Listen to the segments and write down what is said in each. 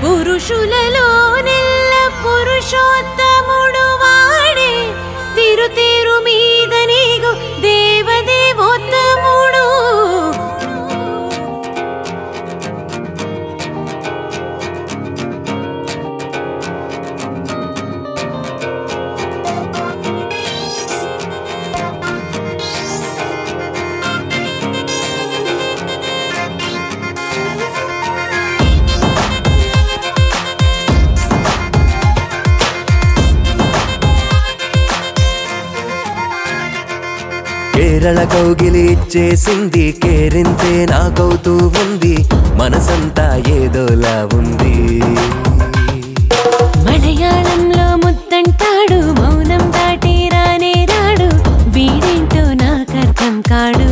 పురుషులలో నెల్ల పురుషోత్తముడు వాడే తిరు తిరు మీద నీగు దేవదేవోత్తముడు కేరళ కౌగిలి ఇచ్చేసింది కేరింతే నాకవుతూ ఉంది మనసంతా ఏదోలా ఉంది మలయాళంలో ముద్దంటాడు మౌనం దాటి రానే రాడు వీడేంటో నాకర్థం కాడు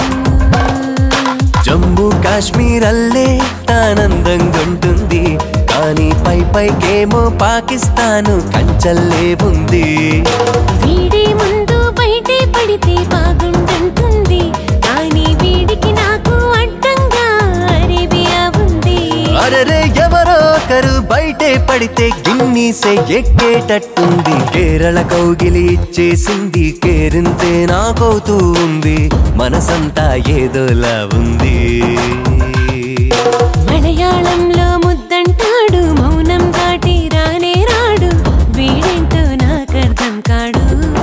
జమ్మూ కాశ్మీర్ అల్లే ఆనందంగుంటుంది కానీ పై పైకేమో పాకిస్తాను కంచల్లే ఉంది వీడి ముందు బయటే పడితే బాగుంటుంటుంది కానీ వీడికి నాకు అడ్డంగా అరేబియా ఉంది అరరే ఎవరో ఒకరు బయటే పడితే గిన్నీసే ఎక్కేటట్టుంది కేరళ కౌగిలి ఇచ్చేసింది కేరింతే నాకవుతూ ఉంది మనసంతా ఏదోలా ఉంది మలయాళంలో ముద్దంటాడు మౌనం దాటి రానే రాడు వీడేంటో నాకర్థం కాడు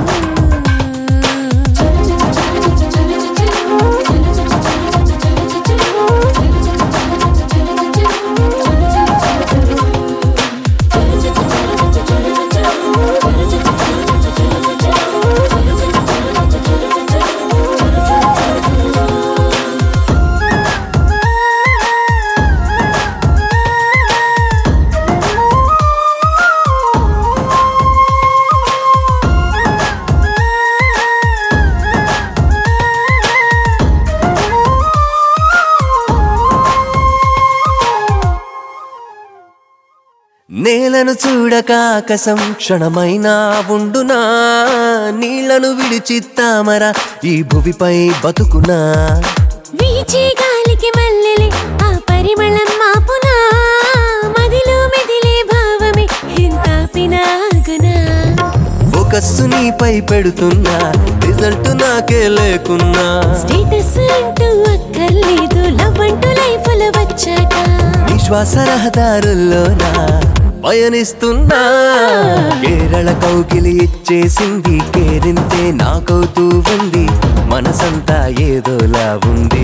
నేలను చూడక ఆకాశం క్షణమైనా ఉండునా నీళ్లను విడిచి తామర ఈ భువిపై బతుకునా వీచే గాలికి మల్లెలే ఆ పరిమళం మాపునా మదిలో మెదిలే భావమే ఎంత పినాగునా ఫోకస్ నీపై పెడుతున్నా రిజల్ట్ నాకే లేకున్నా స్టేటస్ అంటూ అక్కర్లేదు లవ్ అంటూ లైఫ్ లో వచ్చాక విశ్వాస రహదారుల్లోనా పయనిస్తున్నా కేరళ కౌకిలి ఇచ్చేసింది కేరింతే నాకవుతూ ఉంది మనసంతా ఏదోలా ఉంది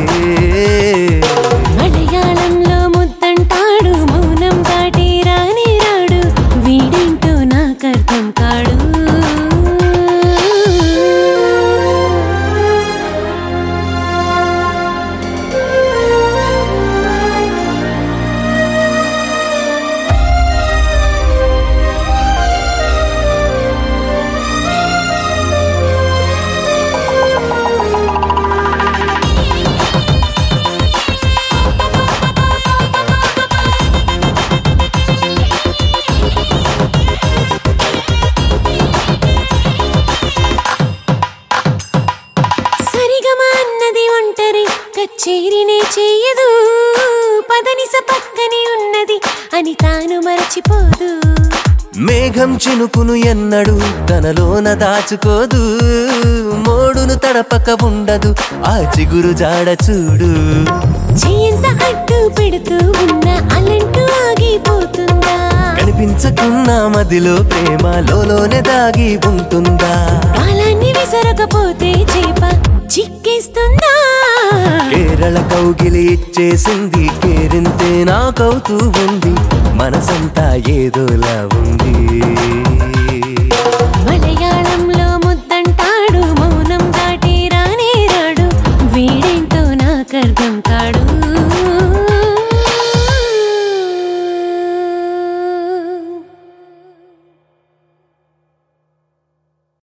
మలయాళంలో ముద్దంటాడు మౌనం దాటి రాని రాడు వీడేంటో నాకర్థం కాడు సరిగమా అన్నది ఒంటరి కచ్చేరినే చేయదు పదనిస పక్కనే ఉన్నది అని తాను మరచిపోదు మేఘం చినుకును ఎన్నడు తనలోన దాచుకోదు మోడును తడపక ఉండదు ఆ చిగురు జాడ చూడు చెయ్యంత అడ్డు పెడుతూ ఉన్న అలంటూ ఆగిపోతుందా కనిపించకున్న మదిలో ప్రేమ లోలోనే దాగి ఉంటుందా కాలాన్ని విసరకపోతే చేప చిక్కేస్తుందా కేరళ కౌగిలి ఇచ్చేసింది కేరింతే నాకవుతూ ఉంది మనసంతా ఏదోలా ఉంది